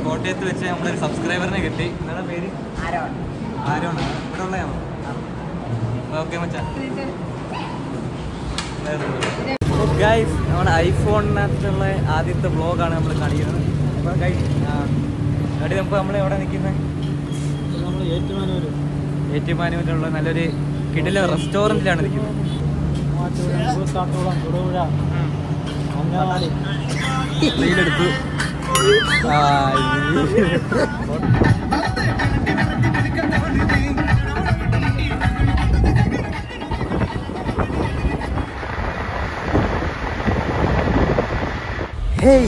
കോട്ടയത്ത് വെച്ച് നമ്മളൊരു സബ്സ്ക്രൈബറിനെ കിട്ടി നിങ്ങളുടെ പേര് ആരാണ് ആരോണാണ് ഇവിടെ ഉള്ളതാണോ ഓക്കെ മച്ചാ ഗൈസ് നമ്മുടെ ഐഫോണിനകത്തുള്ള ആദ്യത്തെ വ്ളോഗാണ് നമ്മൾ കാണിക്കുന്നത് അപ്പോൾ ഗൈസ് അവിടെ നമുക്ക് നമ്മൾ എവിടെ നിൽക്കുന്നത് നമ്മൾ ഏറ്റുമാനൂർ ഏറ്റുമാനൂരിലുള്ള നല്ലൊരു കിടില റെസ്റ്റോറൻറ്റിലാണ് നിൽക്കുന്നത് കൂത്താട്ടോളം തൊടുപുഴ അങ്കമാലി റീലെടുത്തു ആ, hey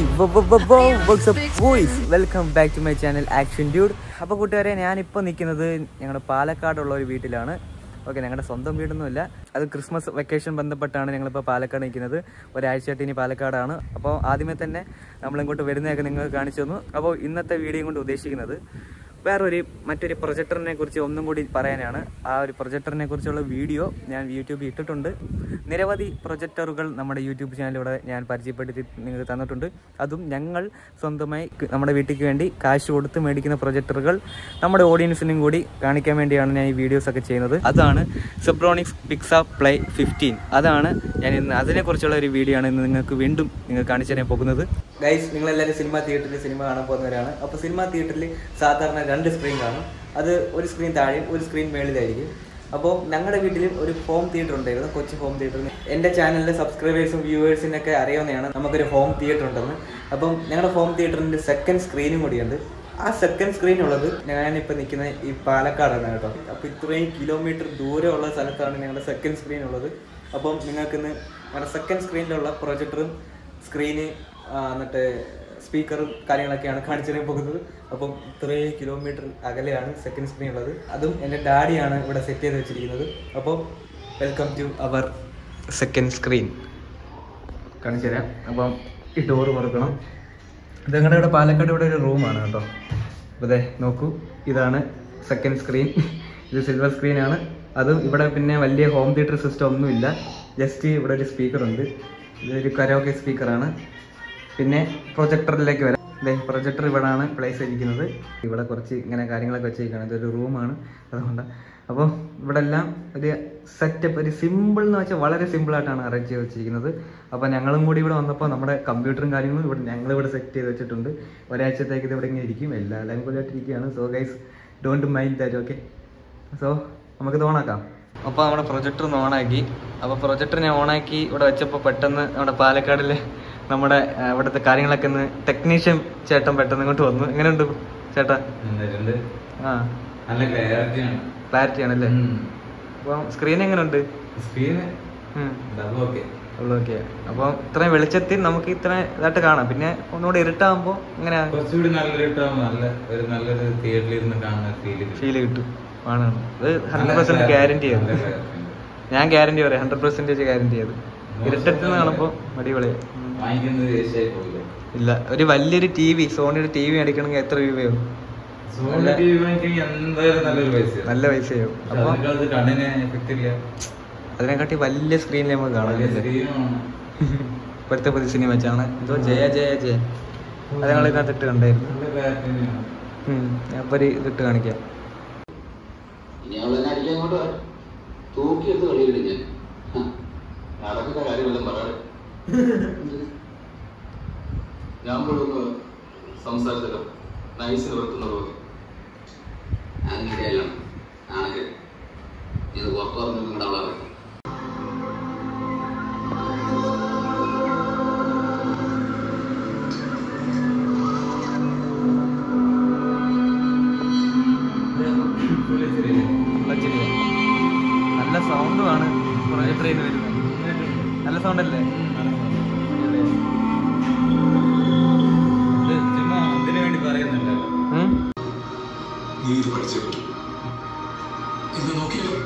welcome back to my channel action dude അപ്പോൾ കൂട്ടുകാരെ ഞാനിപ്പോൾ നിൽക്കുന്നത് ഞങ്ങളുടെ പാലക്കാടുള്ള ഒരു വീട്ടിലാണ് ഓക്കെ ഞങ്ങളുടെ സ്വന്തം വീടൊന്നുമില്ല അത് ക്രിസ്മസ് വെക്കേഷൻ ബന്ധപ്പെട്ടാണ് ഞങ്ങളിപ്പോൾ പാലക്കാട് നിൽക്കുന്നത് ഒരാഴ്ചയായിട്ട് ഇനി പാലക്കാടാണ് അപ്പോൾ ആദ്യമേ തന്നെ നമ്മളിങ്ങോട്ട് വരുന്നതൊക്കെ നിങ്ങൾക്ക് കാണിച്ചു തന്നു അപ്പോൾ ഇന്നത്തെ വീഡിയോ കൊണ്ട് ഉദ്ദേശിക്കുന്നത് വേറൊരു മറ്റൊരു പ്രൊജക്ടറിനെ കുറിച്ച് ഒന്നും കൂടി പറയാനാണ് ആ ഒരു പ്രൊജക്ടറിനെ കുറിച്ചുള്ള വീഡിയോ ഞാൻ യൂട്യൂബിൽ ഇട്ടിട്ടുണ്ട് നിരവധി പ്രൊജക്ടറുകൾ നമ്മുടെ യൂട്യൂബ് ചാനലിലൂടെ ഞാൻ പരിചയപ്പെടുത്തി നിങ്ങൾക്ക് തന്നിട്ടുണ്ട് അതും ഞങ്ങൾ സ്വന്തമായി ക- നമ്മുടെ വീട്ടിലേക്ക് വേണ്ടി കാശ് കൊടുത്ത് മേടിക്കുന്ന പ്രൊജക്ടറുകൾ നമ്മുടെ ഓഡിയൻസിനും കൂടി കാണിക്കാൻ വേണ്ടിയാണ് ഞാൻ ഈ വീഡിയോസ് ഒക്കെ ചെയ്യുന്നത് അതാണ് സെബ്രോണിക്സ് പിക്സ പ്ലേ ഫിഫ്റ്റീൻ അതാണ് ഞാൻ ഇന്ന് അതിനെക്കുറിച്ചുള്ള ഒരു വീഡിയോ ആണ് ഇന്ന് നിങ്ങൾക്ക് വീണ്ടും നിങ്ങൾ കാണിച്ചു തരാൻ പോകുന്നത് ഗൈസ് നിങ്ങളെല്ലാവരും സിനിമ തിയേറ്ററിൽ സിനിമ കാണാൻ പോകുന്നവരാണ് അപ്പോൾ സിനിമ തിയേറ്ററിൽ സാധാരണ രണ്ട് സ്ക്രീൻ കാണും അത് ഒരു സ്ക്രീൻ താഴെയും ഒരു സ്ക്രീൻ മേളിലായിരിക്കും അപ്പോൾ ഞങ്ങളുടെ വീട്ടിലും ഒരു ഹോം തിയേറ്റർ ഉണ്ടായിരുന്നു കൊച്ചു ഹോം തിയേറ്ററിന് എൻ്റെ ചാനലിലെ സബ്സ്ക്രൈബേഴ്സും വ്യൂവേഴ്സിനൊക്കെ അറിയാവുന്നതാണ് നമുക്കൊരു ഹോം തിയേറ്റർ ഉണ്ടെന്ന് അപ്പം ഞങ്ങളുടെ ഹോം തിയേറ്ററിൻ്റെ സെക്കൻഡ് സ്ക്രീനും കൂടിയുണ്ട് ആ സെക്കൻഡ് സ്ക്രീൻ ഉള്ളത് ഞാനിപ്പോൾ നിൽക്കുന്ന ഈ പാലക്കാടാണ് കേട്ടോ അപ്പോൾ ഇത്രയും കിലോമീറ്റർ ദൂരമുള്ള സ്ഥലത്താണ് ഞങ്ങളുടെ സെക്കൻഡ് സ്ക്രീൻ ഉള്ളത് അപ്പം നിങ്ങൾക്കിന്ന് ഞങ്ങളുടെ സെക്കൻഡ് സ്ക്രീനിലുള്ള പ്രൊജക്ടറും സ്ക്രീന് എന്നിട്ട് സ്പീക്കറും കാര്യങ്ങളൊക്കെയാണ് കാണിച്ചു തരാൻ പോകുന്നത് അപ്പം ഇത്രയും കിലോമീറ്റർ അകലെയാണ് സെക്കൻഡ് സ്ക്രീൻ ഉള്ളത് അതും എൻ്റെ ഡാഡിയാണ് ഇവിടെ സെറ്റ് ചെയ്ത് വെച്ചിരിക്കുന്നത് അപ്പോൾ welcome to our second screen കാണിച്ചു തരാം അപ്പം ഈ ഡോറ് തുറക്കണം ഇത് ഞങ്ങളുടെ ഇവിടെ പാലക്കാട് ഇവിടെ ഒരു റൂമാണ് കേട്ടോ അപ്പോൾ അതെ നോക്കൂ ഇതാണ് സെക്കൻഡ് സ്ക്രീൻ ഇത് സിൽവർ സ്ക്രീനാണ് അതും ഇവിടെ പിന്നെ വലിയ ഹോം തിയേറ്റർ സിസ്റ്റം ഒന്നുമില്ല ജസ്റ്റ് ഇവിടെ ഒരു സ്പീക്കർ ഉണ്ട് ഇതൊരു കരോക്കെ സ്പീക്കറാണ് പിന്നെ പ്രൊജക്ടറിലേക്ക് വരാം ഇതേ പ്രൊജക്ടർ ഇവിടെയാണ് പ്ലേസ് ചെയ്തിരിക്കുന്നത് ഇവിടെ കുറച്ച് ഇങ്ങനെ കാര്യങ്ങളൊക്കെ വെച്ചിരിക്കുകയാണ് ഇതൊരു റൂമാണ് അതുകൊണ്ട് അപ്പോൾ ഇവിടെ എല്ലാം ഒരു സെറ്റപ്പ് ഒരു സിമ്പിൾ എന്ന് വെച്ചാൽ വളരെ സിമ്പിളായിട്ടാണ് അറേഞ്ച് ചെയ്ത് വെച്ചിരിക്കുന്നത് അപ്പോൾ ഞങ്ങളും കൂടി ഇവിടെ വന്നപ്പോൾ നമ്മുടെ കമ്പ്യൂട്ടറും കാര്യങ്ങളും ഇവിടെ ഞങ്ങൾ ഇവിടെ സെറ്റ് ചെയ്ത് വെച്ചിട്ടുണ്ട് ഒരാഴ്ചത്തേക്ക് ഇത് ഇവിടെ ഇങ്ങനെ ഇരിക്കും എല്ലാ ലാംഗ്വേജായിട്ട് ഇരിക്കുകയാണ് so guys don't mind that okay so നമുക്കിത് ഓണാക്കാം അപ്പോൾ നമ്മുടെ പ്രൊജക്ടർ ഒന്ന് ഓണാക്കി അപ്പോൾ പ്രൊജക്ടർ ഞാൻ ഓണാക്കി ഇവിടെ വെച്ചപ്പോൾ പെട്ടെന്ന് നമ്മുടെ പാലക്കാടിലെ നമ്മുടെ ആ, ഇവിടുത്തെ കാര്യങ്ങളൊക്കെ ഒന്ന് ടെക്നീഷ്യൻ ചേട്ടൻ പെട്ടെന്ന് ഇങ്ങോട്ട് വന്നു എങ്ങനെയുണ്ട് ചേട്ടാ എന്നിട്ടുണ്ട് ആ നല്ല ക്ലാരിറ്റിയാണ് ക്ലാരിറ്റി ആണല്ലേ അപ്പോൾ സ്ക്രീൻ എങ്ങനെയുണ്ട് സ്ക്രീന് ഉം. ഡബിൾ ഓക്കെ ഓക്കെ അപ്പോൾ ഇത്രയും വെളിച്ചത്തിൽ നമുക്ക് ഇത്ര ഇതായിട്ട് കാണാം പിന്നെ ഒന്നുകൂടി ഇരുട്ടാകുമ്പോൾ ഇങ്ങനെ കുറച്ചുകൂടി നല്ലൊരു ഇട്ടാകുമ്പോൾ നല്ല ഒരു നല്ലൊരു തിയേറ്ററിൽ ഇരുന്ന് കാണുന്ന ഫീൽ ഫീൽ കിട്ടും ആണ് അത് ഹൺഡ്രഡ് പെർസെന്റ് ഗ്യാരണ്ടി ചെയ്ത് ഞാൻ ഗ്യാരണ്ടി പറയാം ഹൺഡ്രഡ് പെർസെന്റേജ് ഗ്യാരണ്ടി ചെയ്ത് ഇരുട്ടത്ത് കാണുമ്പോൾ അടിപൊളിയായി ഉം. വാങ്ങിക്കുന്നത് വേസ്റ്റായി പോകില്ല ഇല്ല ഒരു വലിയൊരു ടി വി സോണിയുടെ ടി വി അടിക്കണമെങ്കിൽ എത്ര രൂപയാവും സോണി ടി വി വാങ്ങിക്കണമെങ്കിൽ എന്തായാലും നല്ലൊരു പൈസ നല്ല പൈസയാവും അപ്പോൾ അതിനകത്ത് കണ്ണിന് എഫക്റ്റ് ഇല്ല അതിനെക്കാട്ടി വലിയ സ്ക്രീനിൽ നമുക്ക് കാണാം വലിയ അല്ലേ? സ്ക്രീനുമാണ് ഇപ്പോഴത്തെ പുതിയ സിനിമ വെച്ചാണ് എന്തോ ജയ ജയ ജയ അത് ഞങ്ങൾ ഇതിനകത്ത് ഇട്ട് കണ്ടായിരുന്നു നല്ല ക്ലാരിറ്റി തന്നെയാണ് ഉം. ഞാൻ ഇപ്പോൾ ഒരു ഇതിട്ട് കാണിക്കാം ഇനി അവളെന്നെ അടിക്കാൻ ഇങ്ങോട്ട് വരും തൂക്കിയെടുത്ത് കളിയിടും ഞാൻ ഹ, നടക്കുന്ന കാര്യമെല്ലാം പറയാറ് ഞാൻ പോകുന്ന സംസാരത്തിലും നൈസിന് നിർത്തുന്ന പോലെ അങ്ങനെയല്ല ആണെങ്കിൽ ഇത് പുറത്തു പറഞ്ഞു നിങ്ങളുടെ അവളെ അറിയാം പുള്ളി ശരിയല്ലേ? ഉള്ള ചിരിയാ. നല്ല സൗണ്ടുമാണ് പ്രൊജക്ടറിൽ നിന്ന് വരുന്നത് നല്ല സൗണ്ട് അല്ലേ ഇത് ചുമ്മാ ഇതിനു വേണ്ടി പറയുന്നില്ലല്ലോ ഉം? നീ ഇത് പഠിച്ചേ പറ്റൂ ഇത് നോക്കിയാലോ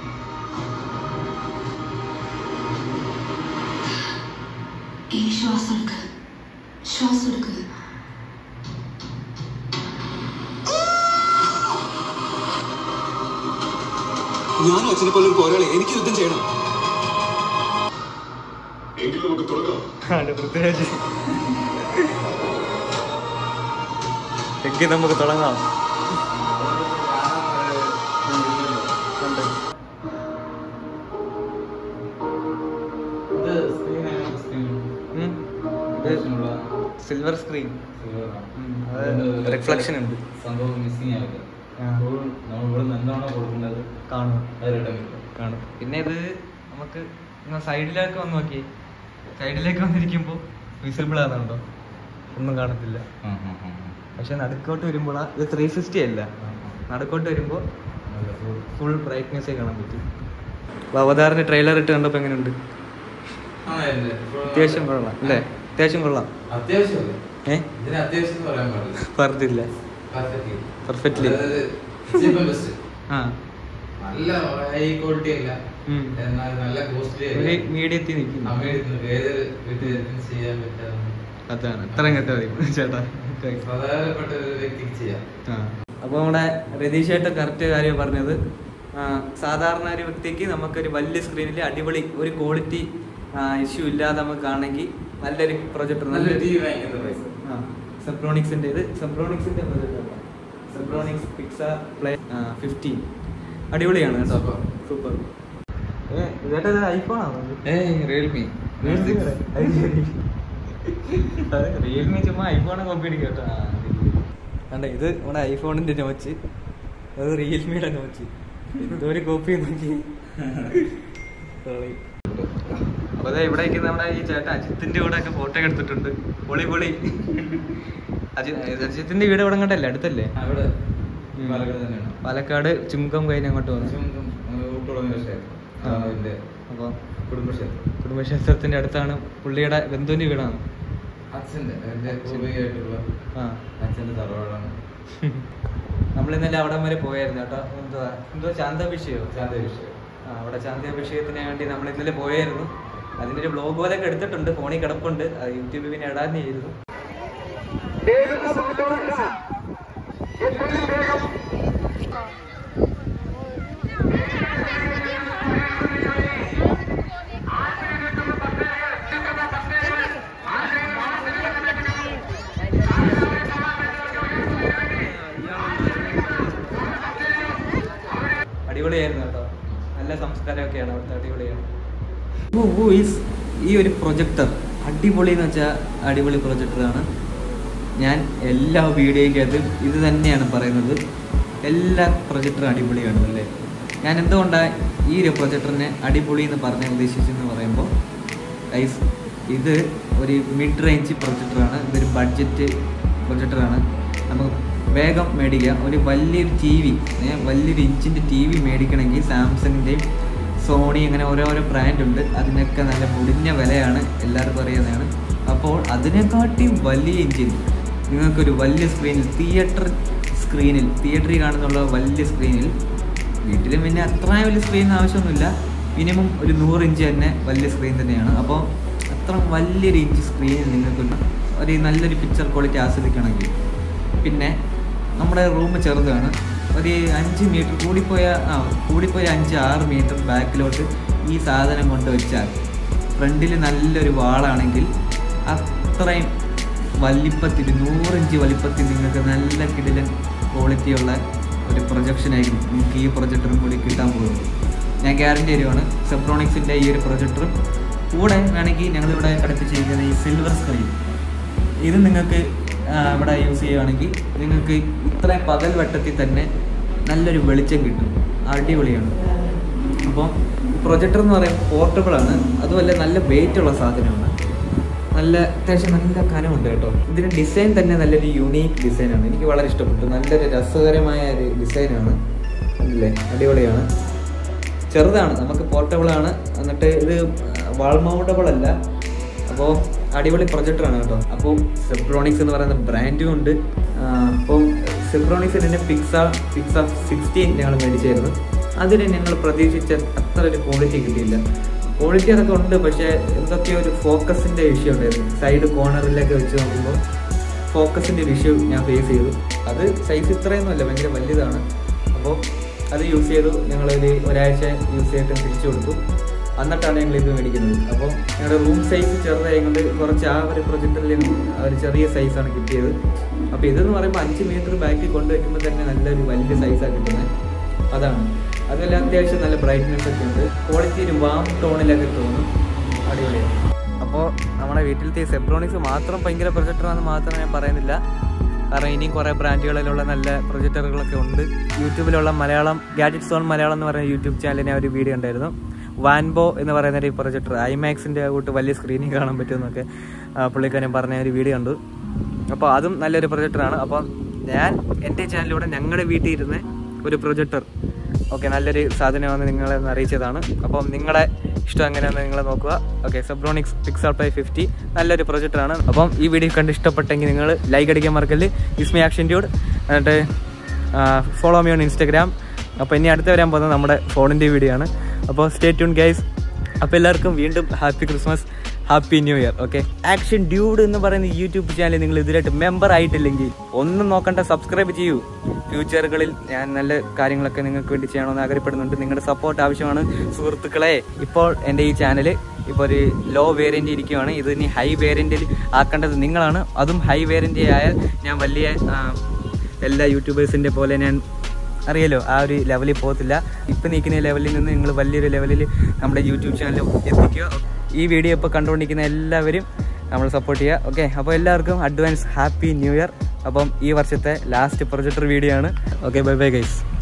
ഈ ശ്വാസം എടുക്ക് ശ്വാസം എടുക്ക് ഞാനും അച്ഛനെ പോലെ ഒരു പോരാളി എനിക്ക് യുദ്ധം ചെയ്യണം എങ്കിൽ നമുക്ക് തുടങ്ങാം ആണ് പ്രത്യേകിച്ച് എങ്കിൽ നമുക്ക് തുടങ്ങാം ഇത് സ്ക്രീൻ ആയാലും സ്ക്രീൻ ഉം. സിൽവർ സ്ക്രീൻ അത് reflection ഉണ്ട്. സംഭവം മിസ്സിങ് ആവില്ല ആ. അപ്പോൾ നമ്മൾ ഇവിടെ നിന്ന് എന്താണോ കൊടുക്കേണ്ടത് കാണും അത് റിട്ടേൺ കിട്ടും കാണും പിന്നെ ഇത് നമുക്ക് സൈഡിലേക്ക് വന്ന് നോക്കി സൈഡിലേക്ക് വന്നിരിക്കുമ്പോൾ വിസിബിൾ ആകുന്നുണ്ടോ ഒന്നും കാണത്തില്ല ആ, ആ, ആ, ആ. പക്ഷെ നടുക്കോട്ട് വരുമ്പോൾ ഇത് ത്രീ സിക്സ്റ്റി അല്ല നടുക്കോട്ട് വരുമ്പോൾ നല്ല full. ഫുൾ ബ്രൈറ്റ്നെസ്സേ കാണാൻ പറ്റും അപ്പോൾ അവതാറിന്റെ ട്രെയിലർ ഇട്ട് കണ്ടപ്പോൾ എങ്ങനെയുണ്ട് ആ, ഇല്ല. ഇപ്പോൾ അത്യാവശ്യം കൊള്ളാം അല്ലേ അത്യാവശ്യം കൊള്ളാം അത്യാവശ്യമല്ല ഏ ഇതിന് അത്യാവശ്യം എന്ന് പറയാൻ പാടില്ല പറഞ്ഞില്ല Perfectly. പെർഫെക്റ്റ്ലി അതായത് cheap and best. ആ നല്ല ഹൈ ക്വാളിറ്റി അല്ല ഉം. എന്നാൽ നല്ല കോസ്റ്റ്ലി ഒരു മീഡിയത്തിൽ നിൽക്കുന്നു അമേരിക്കൻ ഏതൊരു വീട്ടുകാർക്കും ചെയ്യാൻ പറ്റാവുന്ന അതാണ് ഇത്രയും കേട്ടോ മതി ചേട്ടാ പ്രധാനപ്പെട്ട ഒരു വ്യക്തിക്ക് ചെയ്യാം അപ്പോൾ നമ്മുടെ രതീഷ് ചേട്ടൻ കറക്റ്റ് കാര്യം പറഞ്ഞത് ആ, സാധാരണ ഒരു വ്യക്തിക്ക് നമുക്കൊരു വലിയ സ്ക്രീനിൽ അടിപൊളി ഒരു ക്വാളിറ്റി ഇഷ്യൂ ഇല്ലാതെ നമുക്ക് കാണണമെങ്കിൽ നല്ലൊരു പ്രൊജക്ടർ നല്ല നല്ലൊരു ടി വി വാങ്ങിക്കുന്ന പൈസ സെപ്രോണിക്സിന്റെ ഇത് സെപ്രോണിക്സിന്റെ സെപ്രോണിക്സ് പിക്സ പ്ലേ ഫിഫ്റ്റീൻ അടിപൊളിയാണ് കേട്ടോ Super. സൂപ്പർ ചേട്ടാ ഇത് ഐഫോൺ ആണോ ഏയ് റിയൽമി റിയൽമി ചുമ്മാ ഐഫോൺ കോപ്പി അടിക്കും കേട്ടോ കണ്ട ഇത് നമ്മുടെ ഐഫോണിന്റെ നോച്ച് അത് റിയൽമിയുടെ നോച്ച് ഇതൊരു കോപ്പി നോക്കി അപ്പൊ ദേ ഇവിടെ ഇരിക്കുന്ന നമ്മുടെ ഈ ചേട്ടൻ അജിത്തിന്റെ കൂടെ ഒക്കെ ഫോട്ടോ ഒക്കെ എടുത്തിട്ടുണ്ട് പൊളി പൊളി അജിത് അജിത്തിന്റെ വീട് ഇവിടെ കണ്ടല്ലേ അടുത്തല്ലേ അവിടെ ഉം. പാലക്കാട് തന്നെയാണ് പാലക്കാട് ചുങ്കം കഴിഞ്ഞ് അങ്ങോട്ട് വന്നു ചുങ്കം, ആ, ഊട്ടുകുളങ്ങര ക്ഷേത്രം ആ. അതാണ് അതിന്റെ അപ്പോൾ കുടുംബക്ഷേത്രം കുടുംബക്ഷേത്രത്തിന്റെ അടുത്താണ് പുള്ളിയുടെ ബന്ധുവിന്റെ വീടാണ് അച്ഛന്റെ അതിന്റെ പൂർവികമായിട്ടുള്ള ആ അച്ഛന്റെ തറവാടാണ് നമ്മൾ ഇന്നലെ അവിടം വരെ പോയായിരുന്നു കേട്ടോ എന്തുവാ എന്തോ ശാന്താഭിഷേകോ ശാന്തവിഷയം ആ അവിടെ ശാന്താഭിഷേകത്തിന് വേണ്ടി നമ്മൾ ഇന്നലെ പോയായിരുന്നു അതിന്റെ ഒരു ബ്ലോഗ് പോലെയൊക്കെ എടുത്തിട്ടുണ്ട് ഫോണിൽ കിടപ്പുണ്ട് അത് യൂട്യൂബിൽ പിന്നെ ഇടാൻ ചെയ്തു അടിപൊളിയായിരുന്നു കേട്ടോ നല്ല സംസ്കാരമൊക്കെയാണ് അവിടുത്തെ അടിപൊളിയാണ് ഓ, ഓ, ഈ- ഈ ഒരു പ്രൊജക്ടർ അടിപൊളി എന്ന് വെച്ചാൽ അടിപൊളി പ്രൊജക്ടറാണ് ഞാൻ എല്ലാ വീഡിയോയ്ക്കകത്തും ഇത് തന്നെയാണ് പറയുന്നത് എല്ലാ പ്രൊജക്ടറും അടിപൊളിയാണ് അല്ലേ ഞാൻ എന്തുകൊണ്ടാണ് ഈ ഒരു പ്രൊജക്ടറിനെ അടിപൊളി എന്ന് പറഞ്ഞ ഉദ്ദേശിച്ചെന്ന് പറയുമ്പോൾ ഗൈസ് ഇത് ഒരു മിഡ് റേഞ്ച് പ്രൊജക്ടറാണ് ഇതൊരു ബഡ്ജറ്റ് പ്രൊജക്ടറാണ് നമുക്ക് വേഗം മേടിക്കാം ഒരു വലിയൊരു ടി വി വലിയൊരു ഇഞ്ചിൻ്റെ ടി വി മേടിക്കണമെങ്കിൽ സാംസങ്ങിൻ്റെയും സോണി അങ്ങനെ ഓരോരോ ബ്രാൻഡ് ഉണ്ട് അതിനൊക്കെ നല്ല മുടിഞ്ഞ വിലയാണ് എല്ലാവർക്കും അറിയുന്നതാണ് അപ്പോൾ അതിനെക്കാട്ടിയും വലിയ ഇഞ്ചിൻ നിങ്ങൾക്കൊരു വലിയ സ്ക്രീനിൽ തിയേറ്റർ സ്ക്രീനിൽ തിയേറ്ററിൽ കാണുന്നുള്ള വലിയ സ്ക്രീനിൽ വീട്ടിലും പിന്നെ അത്ര വലിയ സ്ക്രീൻ ആവശ്യമൊന്നുമില്ല മിനിമം ഒരു നൂറ് ഇഞ്ച് തന്നെ വലിയ സ്ക്രീൻ തന്നെയാണ് അപ്പോൾ അത്ര വലിയൊരു ഇഞ്ച് സ്ക്രീനിൽ നിങ്ങൾക്ക് ഒരു നല്ലൊരു പിക്ചർ ക്വാളിറ്റി ആസ്വദിക്കണമെങ്കിൽ പിന്നെ നമ്മുടെ റൂം ചെറുതാണ് ഒരു അഞ്ച് മീറ്റർ കൂടിപ്പോയ ആ കൂടിപ്പോയ അഞ്ച് ആറ് മീറ്റർ ബാക്കിലോട്ട് ഈ സാധനം കൊണ്ട് വെച്ചാൽ ഫ്രണ്ടിൽ നല്ലൊരു വാളാണെങ്കിൽ അത്രയും വലിപ്പത്തിൽ നൂറിഞ്ച് വലിപ്പത്തിൽ നിങ്ങൾക്ക് നല്ല കിടിലൻ ക്വാളിറ്റിയുള്ള ഒരു പ്രൊജക്ഷൻ ആയിരിക്കും നിങ്ങൾക്ക് ഈ പ്രൊജക്ടറും കൂടി കിട്ടാൻ പോകുന്നത് ഞാൻ ഗ്യാരണ്ടി തരുവാണ് സെപ്രോണിക്സിൻ്റെ ഈ ഒരു പ്രൊജക്ടറും കൂടെ വേണമെങ്കിൽ ഞങ്ങളിവിടെ ഘടിപ്പിച്ചിരിക്കുന്ന ഈ സിൽവർ സ്ക്രീൻ ഇത് നിങ്ങൾക്ക് ആ, ഇവിടെ യൂസ് ചെയ്യുകയാണെങ്കിൽ നിങ്ങൾക്ക് ഇത്രയും പകൽ വെട്ടത്തിൽ തന്നെ നല്ലൊരു വെളിച്ചം കിട്ടും അടിപൊളിയാണ് അപ്പോൾ പ്രൊജക്ടർ എന്ന് പറയുമ്പോൾ പോർട്ടബിൾ ആണ് അതുമല്ല നല്ല വെയിറ്റ് ഉള്ള സാധനമാണ് നല്ല അത്യാവശ്യം നല്ല കനമുണ്ട് കേട്ടോ ഇതിന് ഡിസൈൻ തന്നെ നല്ലൊരു യൂണീക്ക് ഡിസൈനാണ് എനിക്ക് വളരെ ഇഷ്ടപ്പെട്ടു നല്ലൊരു രസകരമായ ഒരു ഡിസൈനാണ് അല്ലേ അടിപൊളിയാണ് ചെറുതാണ് നമുക്ക് പോർട്ടബിൾ ആണ് എന്നിട്ട് ഇത് വാൾ മൗണ്ടബിൾ അല്ല അപ്പോൾ അടിപൊളി പ്രൊജക്ടറാണ് കേട്ടോ അപ്പോൾ സെബ്രോണിക്സ് എന്ന് പറയുന്ന ബ്രാൻഡും ഉണ്ട് അപ്പം സെബ്രോണിക്സിൽ തന്നെ പിക്സ പിക്സ സിക്സ്റ്റീൻ ഞങ്ങൾ മേടിച്ചായിരുന്നു അതിന് ഞങ്ങൾ പ്രതീക്ഷിച്ച അത്ര ഒരു ക്വാളിറ്റി കിട്ടിയില്ല ക്വാളിറ്റി അതൊക്കെ ഉണ്ട് പക്ഷേ എന്തൊക്കെയോ ഒരു ഫോക്കസിൻ്റെ വിഷയം ഉണ്ടായിരുന്നു സൈഡ് കോർണറിലൊക്കെ വെച്ച് നോക്കുമ്പോൾ ഫോക്കസിൻ്റെ ഒരു ഇഷ്യൂ ഞാൻ ഫേസ് ചെയ്തു അത് സൈസ് ഇത്രയൊന്നും അല്ല ഭയങ്കര വലുതാണ് അപ്പോൾ അത് യൂസ് ചെയ്തു ഞങ്ങളൊരു ഒരാഴ്ച യൂസ് ചെയ്തിട്ട് തിരിച്ചു കൊടുത്തു എന്നിട്ടാണ് ഞങ്ങൾ ഇത് മേടിക്കുന്നത് അപ്പോൾ ഞങ്ങളുടെ റൂം സൈസ് ചെറുതായതുകൊണ്ട് കുറച്ച് ആ ഒരു പ്രൊജക്ടറിൽ ഒരു ചെറിയ സൈസാണ് കിട്ടിയത് അപ്പോൾ ഇതെന്ന് പറയുമ്പോൾ അഞ്ച് മീറ്റർ ബാക്കിൽ കൊണ്ടുവയ്ക്കുമ്പോൾ തന്നെ നല്ലൊരു വലിയ സൈസാണ് കിട്ടുന്നത് അതാണ് അതുമല്ല അത്യാവശ്യം നല്ല ബ്രൈറ്റ്നെസ് ഒക്കെ ഉണ്ട് ക്വാളിറ്റി ഒരു വാം ടോണിലൊക്കെ തോന്നും അടിപൊളിയാണ് അപ്പോൾ നമ്മുടെ വീട്ടിലത്തെ ഈ സെബ്രോണിക്സ് മാത്രം ഭയങ്കര പ്രൊജക്ടറാണെന്ന് മാത്രം ഞാൻ പറയുന്നില്ല കാരണം ഇനിയും കുറേ ബ്രാൻഡുകളിലുള്ള നല്ല പ്രൊജക്ടറുകളൊക്കെ ഉണ്ട് യൂട്യൂബിലുള്ള മലയാളം ഗാഡ്ജറ്റ്സ് ഓൺ മലയാളം എന്ന് പറയുന്ന യൂട്യൂബ് ചാനലിൽ ഞാൻ ഒരു വീഡിയോ ഉണ്ടായിരുന്നു വാൻബോ എന്ന് പറയുന്ന ഒരു പ്രൊജക്ടർ ഐമാക്സിൻ്റെ കൂട്ട് വലിയ സ്ക്രീനിൽ കാണാൻ പറ്റുമെന്നൊക്കെ ആ, പുള്ളിക്കാരൻ പറഞ്ഞ ഒരു വീഡിയോ ഉണ്ട് അപ്പോൾ അതും നല്ലൊരു പ്രൊജക്ടറാണ് അപ്പോൾ ഞാൻ എൻ്റെ ചാനലിലൂടെ ഞങ്ങളുടെ വീട്ടിൽ ഇരുന്ന് ഒരു പ്രൊജക്ടർ ഓക്കെ നല്ലൊരു സാധനമാണെന്ന് നിങ്ങളെ ഒന്ന് അറിയിച്ചതാണ് അപ്പം നിങ്ങളുടെ ഇഷ്ടം എങ്ങനെയാണെന്ന് നിങ്ങൾ നോക്കുക okay Zebronics pixel pi fifty നല്ലൊരു പ്രൊജക്ടറാണ് അപ്പം ഈ വീഡിയോ കണ്ട് ഇഷ്ടപ്പെട്ടെങ്കിൽ നിങ്ങൾ ലൈക്ക് അടിക്കാൻ മറക്കല്ല് ഇസ്മി ആക്ഷൻ ഡ്യൂഡ് എന്നിട്ട് ഫോളോ മീ ഓൺ ഇൻസ്റ്റാഗ്രാം അപ്പോൾ ഇനി അടുത്ത് വരാൻ പോകുന്നത് നമ്മുടെ ഫോണിൻ്റെ വീഡിയോ ആണ് അപ്പോൾ സ്റ്റേ ട്യൂൺ ഗൈസ് അപ്പോൾ എല്ലാവർക്കും വീണ്ടും happy Christmas happy new year okay action dude എന്ന് പറയുന്ന യൂട്യൂബ് ചാനൽ നിങ്ങൾ ഇതിലായിട്ട് മെമ്പർ ആയിട്ടില്ലെങ്കിൽ ഒന്നും നോക്കണ്ട സബ്സ്ക്രൈബ് ചെയ്യൂ ഫ്യൂച്ചറുകളിൽ ഞാൻ നല്ല കാര്യങ്ങളൊക്കെ നിങ്ങൾക്ക് വേണ്ടി ചെയ്യണമെന്ന് ആഗ്രഹപ്പെടുന്നുണ്ട് നിങ്ങളുടെ സപ്പോർട്ട് ആവശ്യമാണ് സുഹൃത്തുക്കളെ ഇപ്പോൾ എൻ്റെ ഈ ചാനൽ ഇപ്പോൾ ഒരു ലോ വേരിയൻ്റ് ഇരിക്കുകയാണ് ഇത് ഇനി ഹൈ വേരിയൻറ്റിൽ ആക്കേണ്ടത് നിങ്ങളാണ് അതും ഹൈ വേരിയൻ്റ് ആയാൽ ഞാൻ വലിയ ആ, എല്ലാ യൂട്യൂബേഴ്സിൻ്റെ പോലെ ഞാൻ അറിയാലോ ആ ഒരു ലെവലിൽ പോകത്തില്ല ഇപ്പം നിൽക്കുന്ന ലെവലിൽ നിന്ന് നിങ്ങൾ വലിയൊരു ലെവലിൽ നമ്മുടെ യൂട്യൂബ് ചാനൽ എത്തിക്കുക ഈ വീഡിയോ ഇപ്പോൾ കണ്ടുകൊണ്ടിരിക്കുന്ന എല്ലാവരും നമ്മൾ സപ്പോർട്ട് ചെയ്യുക ഓക്കെ അപ്പോൾ എല്ലാവർക്കും അഡ്വാൻസ് ഹാപ്പി ന്യൂ ഇയർ അപ്പം ഈ വർഷത്തെ ലാസ്റ്റ് പ്രൊജക്ടർ വീഡിയോ ആണ് ഓക്കെ ബൈ ബൈ ഗൈസ്